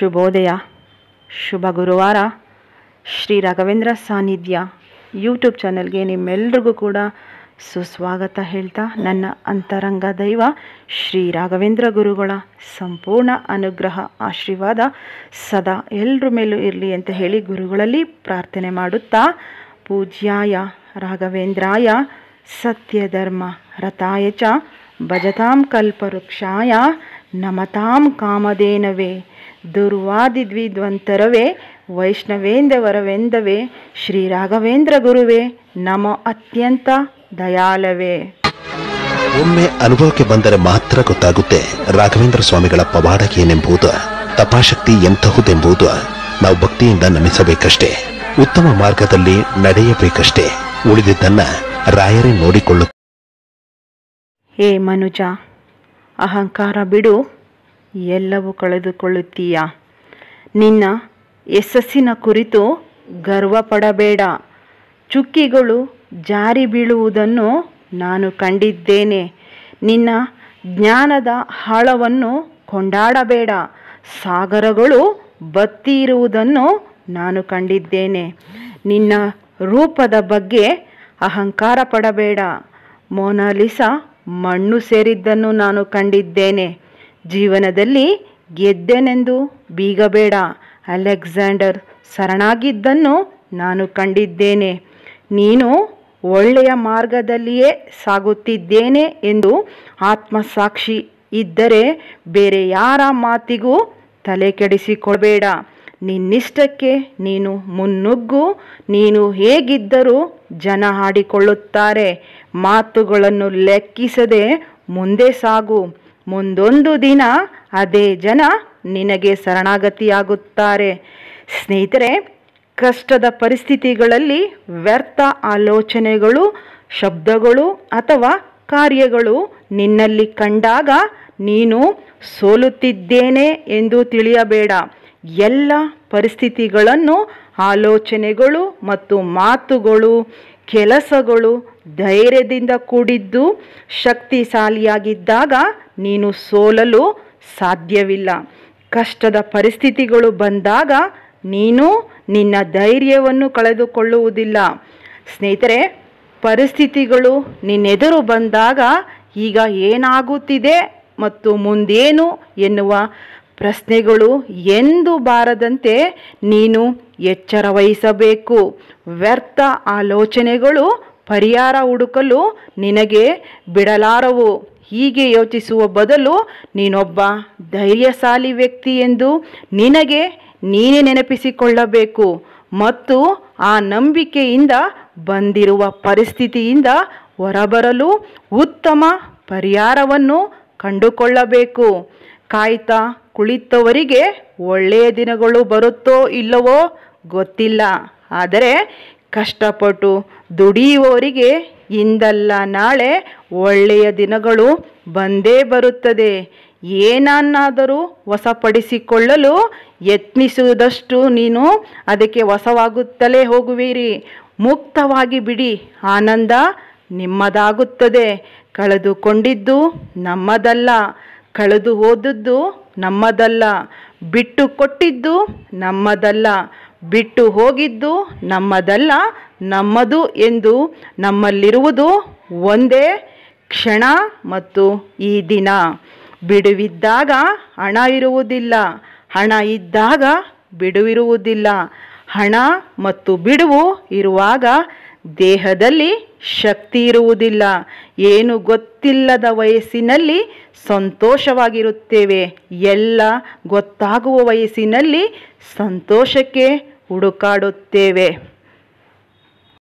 ಶುಭೋದಯ ಶುಭ ಗುರುವಾರ ಶ್ರೀ ರಾಘವೇಂದ್ರ ಸಾನ್ನಿಧ್ಯ ಯೂಟ್ಯೂಬ್ ಚಾನಲ್ಗೆ ನಿಮ್ಮೆಲ್ರಿಗೂ ಕೂಡ ಸುಸ್ವಾಗತ ಹೇಳ್ತಾ ನನ್ನ ಅಂತರಂಗ ದೈವ ಶ್ರೀ ರಾಘವೇಂದ್ರ ಗುರುಗಳ ಸಂಪೂರ್ಣ ಅನುಗ್ರಹ ಆಶೀರ್ವಾದ ಸದಾ ಎಲ್ಲರ ಮೇಲೂ ಇರಲಿ ಅಂತ ಹೇಳಿ ಗುರುಗಳಲ್ಲಿ ಪ್ರಾರ್ಥನೆ ಮಾಡುತ್ತಾ ಪೂಜ್ಯಾಯ ರಾಘವೇಂದ್ರಾಯ ಸತ್ಯಧರ್ಮ ರಥಾಯ ಚ ಭಜತಾಂ ಕಲ್ಪವೃಕ್ಷಾಯ ನಮತಾಂ ಕಾಮಧೇನವೇ ದುರ್ವಾದಿದ್ವಿದ್ವಂತರವೇ ವೈಷ್ಣವೇಂದ್ರವರವೆಂದವೇ ಶ್ರೀ ರಾಘವೇಂದ್ರ ಗುರುವೇ ನಮೋ ಅತ್ಯಂತ ದಯಾಳವೇ ಒಮ್ಮೆ ಅನುಭವಕ್ಕೆ ಬಂದರೆ ಮಾತ್ರ ಗೊತ್ತಾಗುತ್ತೆ ರಾಘವೇಂದ್ರ ಸ್ವಾಮಿಗಳ ಪವಾಡ ಏನೆಂಬುದು ತಪಾಶಕ್ತಿ ಎಂತಹುದೆಂಬುದು ನಾವು ಭಕ್ತಿಯಿಂದ ನಮಿಸಬೇಕಷ್ಟೇ ಉತ್ತಮ ಮಾರ್ಗದಲ್ಲಿ ನಡೆಯಬೇಕಷ್ಟೇ ಉಳಿದಿದ್ದನ್ನ ರಾಯರೇ ನೋಡಿಕೊಳ್ಳು ಹೇ ಮನುಜ ಅಹಂಕಾರ ಬಿಡು ಎಲ್ಲವೂ ಕಳೆದುಕೊಳ್ಳುತ್ತೀಯ ನಿನ್ನ ಯಶಸ್ಸಿನ ಕುರಿತು ಗರ್ವ ಪಡಬೇಡ ಚುಕ್ಕಿಗಳು ಜಾರಿ ಬೀಳುವುದನ್ನು ನಾನು ಕಂಡಿದ್ದೇನೆ ನಿನ್ನ ಜ್ಞಾನದ ಆಳವನ್ನು ಕೊಂಡಾಡಬೇಡ ಸಾಗರಗಳು ಬತ್ತಿ ಇರುವುದನ್ನು ನಾನು ಕಂಡಿದ್ದೇನೆ ನಿನ್ನ ರೂಪದ ಬಗ್ಗೆ ಅಹಂಕಾರ ಪಡಬೇಡ ಮೋನಾಲಿಸಾ ಮಣ್ಣು ಸೇರಿದ್ದನ್ನು ನಾನು ಕಂಡಿದ್ದೇನೆ ಜೀವನದಲ್ಲಿ ಗೆದ್ದೆನೆಂದು ಬೀಗಬೇಡ ಅಲೆಕ್ಸಾಂಡರ್ ಶರಣಾಗಿದ್ದನ್ನು ನಾನು ಕಂಡಿದ್ದೇನೆ ನೀನು ಒಳ್ಳೆಯ ಮಾರ್ಗದಲ್ಲಿಯೇ ಸಾಗುತ್ತಿದ್ದೇನೆ ಎಂದು ಆತ್ಮಸಾಕ್ಷಿ ಇದ್ದರೆ ಬೇರೆ ಯಾರ ಮಾತಿಗೂ ತಲೆ ಕೆಡಿಸಿಕೊಳ್ಬೇಡ ನಿನ್ನಿಷ್ಟಕ್ಕೆ ನೀನು ಮುನ್ನುಗ್ಗು ನೀನು ಹೇಗಿದ್ದರೂ ಜನ ಹಾಡಿಕೊಳ್ಳುತ್ತಾರೆ ಮಾತುಗಳನ್ನು ಲೆಕ್ಕಿಸದೆ ಮುಂದೆ ಸಾಗು ಮುಂದೊಂದು ದಿನ ಅದೇ ಜನ ನಿನಗೆ ಶರಣಾಗತಿಯಾಗುತ್ತಾರೆ ಸ್ನೇಹಿತರೆ ಕಷ್ಟದ ಪರಿಸ್ಥಿತಿಗಳಲ್ಲಿ ವ್ಯರ್ಥ ಆಲೋಚನೆಗಳು ಶಬ್ದಗಳು ಅಥವಾ ಕಾರ್ಯಗಳು ನಿನ್ನಲ್ಲಿ ಕಂಡಾಗ ನೀನು ಸೋಲುತ್ತಿದ್ದೇನೆ ಎಂದು ತಿಳಿಯಬೇಡ ಎಲ್ಲ ಪರಿಸ್ಥಿತಿಗಳನ್ನು ಆಲೋಚನೆಗಳು ಮತ್ತು ಮಾತುಗಳು ಕೆಲಸಗಳು ಧೈರ್ಯದಿಂದ ಕೂಡಿದ್ದು ಶಕ್ತಿಶಾಲಿಯಾಗಿದ್ದಾಗ ನೀನು ಸೋಲಲು ಸಾಧ್ಯವಿಲ್ಲ ಕಷ್ಟದ ಪರಿಸ್ಥಿತಿಗಳು ಬಂದಾಗ ನೀನು ನಿನ್ನ ಧೈರ್ಯವನ್ನು ಕಳೆದುಕೊಳ್ಳುವುದಿಲ್ಲ ಸ್ನೇಹಿತರೆ ಪರಿಸ್ಥಿತಿಗಳು ನಿನ್ನೆದುರು ಬಂದಾಗ ಈಗ ಏನಾಗುತ್ತಿದೆ ಮತ್ತು ಮುಂದೇನು ಎನ್ನುವ ಪ್ರಶ್ನೆಗಳು ಎಂದು ಬಾರದಂತೆ ನೀನು ಎಚ್ಚರ ವಹಿಸಬೇಕು ವ್ಯರ್ಥ ಆಲೋಚನೆಗಳು ಪರಿಹಾರ ಹುಡುಕಲು ನಿನಗೆ ಬಿಡಲಾರವು ಹೀಗೆ ಯೋಚಿಸುವ ಬದಲು ನೀನೊಬ್ಬ ಧೈರ್ಯಶಾಲಿ ವ್ಯಕ್ತಿ ಎಂದು ನಿನಗೆ ನೀನೇ ನೆನಪಿಸಿಕೊಳ್ಳಬೇಕು ಮತ್ತು ಆ ನಂಬಿಕೆಯಿಂದ ಬಂದಿರುವ ಪರಿಸ್ಥಿತಿಯಿಂದ ಹೊರಬರಲು ಉತ್ತಮ ಪರಿಹಾರವನ್ನು ಕಂಡುಕೊಳ್ಳಬೇಕು ಕಾಯ್ತಾ ಕುಳಿತವರಿಗೆ ಒಳ್ಳೆಯ ದಿನಗಳು ಬರುತ್ತೋ ಇಲ್ಲವೋ ಗೊತ್ತಿಲ್ಲ ಆದರೆ ಕಷ್ಟಪಟ್ಟು ದುಡಿಯುವವರಿಗೆ ಇಂದಲ್ಲ ನಾಳೆ ಒಳ್ಳೆಯ ದಿನಗಳು ಬಂದೇ ಬರುತ್ತದೆ ಏನನ್ನಾದರೂ ವಶಪಡಿಸಿಕೊಳ್ಳಲು ಯತ್ನಿಸುವುದಷ್ಟು ನೀನು ಅದಕ್ಕೆ ವಶವಾಗುತ್ತಲೇ ಹೋಗುವಿರಿ ಮುಕ್ತವಾಗಿ ಬಿಡಿ ಆನಂದ ನಿಮ್ಮದಾಗುತ್ತದೆ ಕಳೆದುಕೊಂಡಿದ್ದು ನಮ್ಮದಲ್ಲ ಕಳೆದು ಹೋದದ್ದು ನಮ್ಮದಲ್ಲ ಬಿಟ್ಟು ಕೊಟ್ಟಿದ್ದು ನಮ್ಮದಲ್ಲ ಬಿಟ್ಟು ಹೋಗಿದ್ದು ನಮ್ಮದಲ್ಲ ನಮ್ಮದು ಎಂದು ನಮ್ಮಲ್ಲಿರುವುದು ಒಂದೇ ಕ್ಷಣ ಮತ್ತು ಈ ದಿನ ಬಿಡುವಿದ್ದಾಗ ಹಣ ಇರುವುದಿಲ್ಲ ಹಣ ಇದ್ದಾಗ ಬಿಡುವಿರುವುದಿಲ್ಲ ಹಣ ಮತ್ತು ಬಿಡುವು ಇರುವಾಗ ದೇಹದಲ್ಲಿ ಶಕ್ತಿ ಇರುವುದಿಲ್ಲ ಏನು ಗೊತ್ತಿಲ್ಲದ ವಯಸ್ಸಿನಲ್ಲಿ ಸಂತೋಷವಾಗಿರುತ್ತೇವೆ ಎಲ್ಲ ಗೊತ್ತಾಗುವ ವಯಸ್ಸಿನಲ್ಲಿ ಸಂತೋಷಕ್ಕೆ ಹುಡುಕಾಡುತ್ತೇವೆ